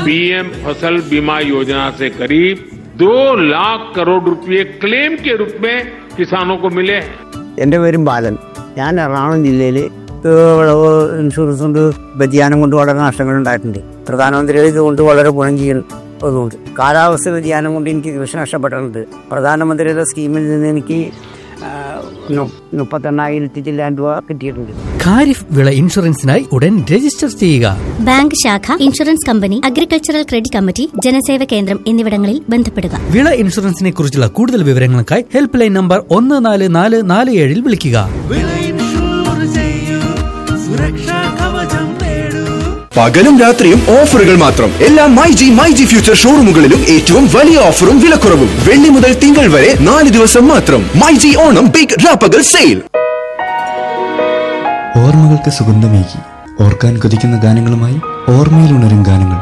PM फसल बीमा योजना से करीब दो लाख करोड़ रुपए क्लेम के रूप में किसानों को मिले हैं എൻ്റെ പേരും ബാലൻ ഞാൻ എറണാകുളം ജില്ലയിൽ വിളവ് ഇൻഷുറൻസ് കൊണ്ട് വ്യതിയാനം കൊണ്ട് വളരെ നഷ്ടങ്ങൾ ഉണ്ടായിട്ടുണ്ട് പ്രധാനമന്ത്രിയുടെ ഇതുകൊണ്ട് വളരെ ഗുണം ചെയ്യുന്നതുകൊണ്ട് കാലാവസ്ഥ വ്യതിയാനം കൊണ്ട് എനിക്ക് കൃഷി നഷ്ടപ്പെട്ടിട്ടുണ്ട് പ്രധാനമന്ത്രിയുടെ സ്കീമിൽ നിന്ന് എനിക്ക് ആ, നു- മുപ്പത്തെണ്ണായിരത്തി ചില്ലാൻ രൂപ കിട്ടിയിട്ടുണ്ട് ഖാരിഫ് വിള ഇൻഷുറൻസിനായി ഉടൻ രജിസ്റ്റർ ചെയ്യുക ബാങ്ക് ശാഖ insurance company agricultural credit committee Janaseva Kendram എന്നിവിടങ്ങളിൽ ബന്ധപ്പെടുക വിള ഇൻഷുറൻസിനെ കുറിച്ചുള്ള കൂടുതൽ വിവരങ്ങൾക്കായി ഹെൽപ്പ് ലൈൻ നമ്പർ ഒന്ന് നാല് നാല് നാല് ഏഴിൽ വിളിക്കുക പകലും രാത്രിയും ഓഫറുകൾ മാത്രം എല്ലാ My G My G future ഷോറൂമുകളിലും ഏറ്റവും വലിയ ഓഫറും വിലക്കുറവും വെള്ളി മുതൽ തിങ്കൾ വരെ നാല് ദിവസം മാത്രം മൈ ജി ഓണം ബിഗ് രാപ്പകൽ സെയിൽ ഓർമ്മകൾക്ക് സുഗന്ധമേകി ഓർക്കാൻ കൊതിക്കുന്ന ഗാനങ്ങളുമായി ഓർമ്മയിലുണരും ഗാനങ്ങൾ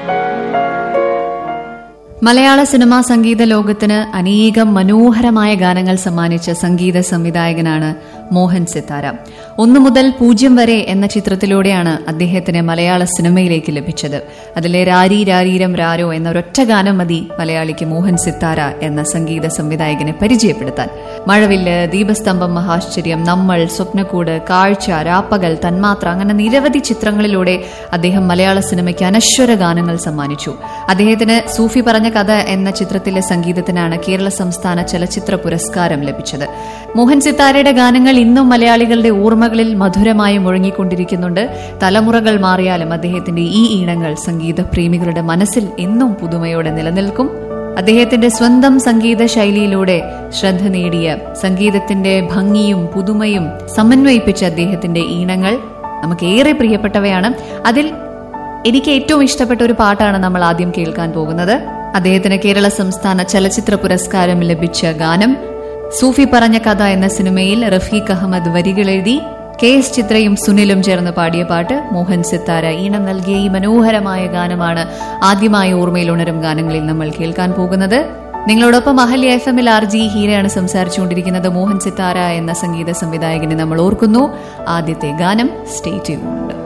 മലയാള സിനിമാ സംഗീത ലോകത്തിന് അനേകം മനോഹരമായ ഗാനങ്ങൾ സമ്മാനിച്ച സംഗീത സംവിധായകനാണ് മോഹൻ സിത്താര ഒന്നു മുതൽ പൂജ്യം വരെ എന്ന ചിത്രത്തിലൂടെയാണ് അദ്ദേഹത്തിന് മലയാള സിനിമയിലേക്ക് ലഭിച്ചത് അതിലെ രാരി രാരീരം രാരോ എന്ന ഒരൊറ്റ ഗാനം മതി മലയാളിക്ക് മോഹൻ സിത്താര എന്ന സംഗീത സംവിധായകനെ പരിചയപ്പെടുത്താൻ മഴവില്ല് ദീപസ്തംഭം മഹാശ്ചര്യം നമ്മൾ സ്വപ്നക്കൂട് കാഴ്ച രാപ്പകൽ തന്മാത്ര അങ്ങനെ നിരവധി ചിത്രങ്ങളിലൂടെ അദ്ദേഹം മലയാള സിനിമയ്ക്ക് അനശ്വര ഗാനങ്ങൾ സമ്മാനിച്ചു അദ്ദേഹത്തിന് സൂഫി പറഞ്ഞ കഥ എന്ന ചിത്രത്തിലെ സംഗീതത്തിനാണ് കേരള സംസ്ഥാന ചലച്ചിത്ര പുരസ്കാരം ലഭിച്ചത് മോഹൻ സിത്താരയുടെ ഗാനങ്ങൾ ഇന്നും മലയാളികളുടെ ഓർമ്മകളിൽ മധുരമായി മുഴങ്ങിക്കൊണ്ടിരിക്കുന്നുണ്ട് തലമുറകൾ മാറിയാലും അദ്ദേഹത്തിന്റെ ഈ ഈണങ്ങൾ സംഗീത പ്രേമികളുടെ മനസ്സിൽ എന്നും പുതുമയോടെ നിലനിൽക്കും അദ്ദേഹത്തിന്റെ സ്വന്തം സംഗീത ശൈലിയിലൂടെ ശ്രദ്ധ നേടിയ സംഗീതത്തിന്റെ ഭംഗിയും പുതുമയും സമന്വയിപ്പിച്ച അദ്ദേഹത്തിന്റെ ഈണങ്ങൾ നമുക്ക് ഏറെ പ്രിയപ്പെട്ടവയാണ് അതിൽ എനിക്ക് ഏറ്റവും ഇഷ്ടപ്പെട്ട ഒരു പാട്ടാണ് നമ്മൾ ആദ്യം കേൾക്കാൻ പോകുന്നത് അദ്ദേഹത്തിന് കേരള സംസ്ഥാന ചലച്ചിത്ര പുരസ്കാരം ലഭിച്ച ഗാനം സൂഫി പറഞ്ഞ കഥ എന്ന സിനിമയിൽ റഫീഖ് അഹമ്മദ് വരികൾ എഴുതി കെ എസ് ചിത്രയും സുനിലും ചേർന്ന് പാടിയ പാട്ട് മോഹൻ സിത്താര ഈണം നൽകിയ ഈ മനോഹരമായ ഗാനമാണ് ആദ്യമായി ഓർമ്മയിൽ ഉണരും ഗാനങ്ങളിൽ നമ്മൾ കേൾക്കാൻ പോകുന്നത് നിങ്ങളോടൊപ്പം അഹല്യ എഫ് എമ്മിൽ ആർ ജി ഹീരയാണ് സംസാരിച്ചുകൊണ്ടിരിക്കുന്നത് മോഹൻ സിത്താര എന്ന സംഗീത സംവിധായകനെ നമ്മൾ ഓർക്കുന്നു ആദ്യത്തെ ഗാനം സ്റ്റേ ട്യൂൺഡ്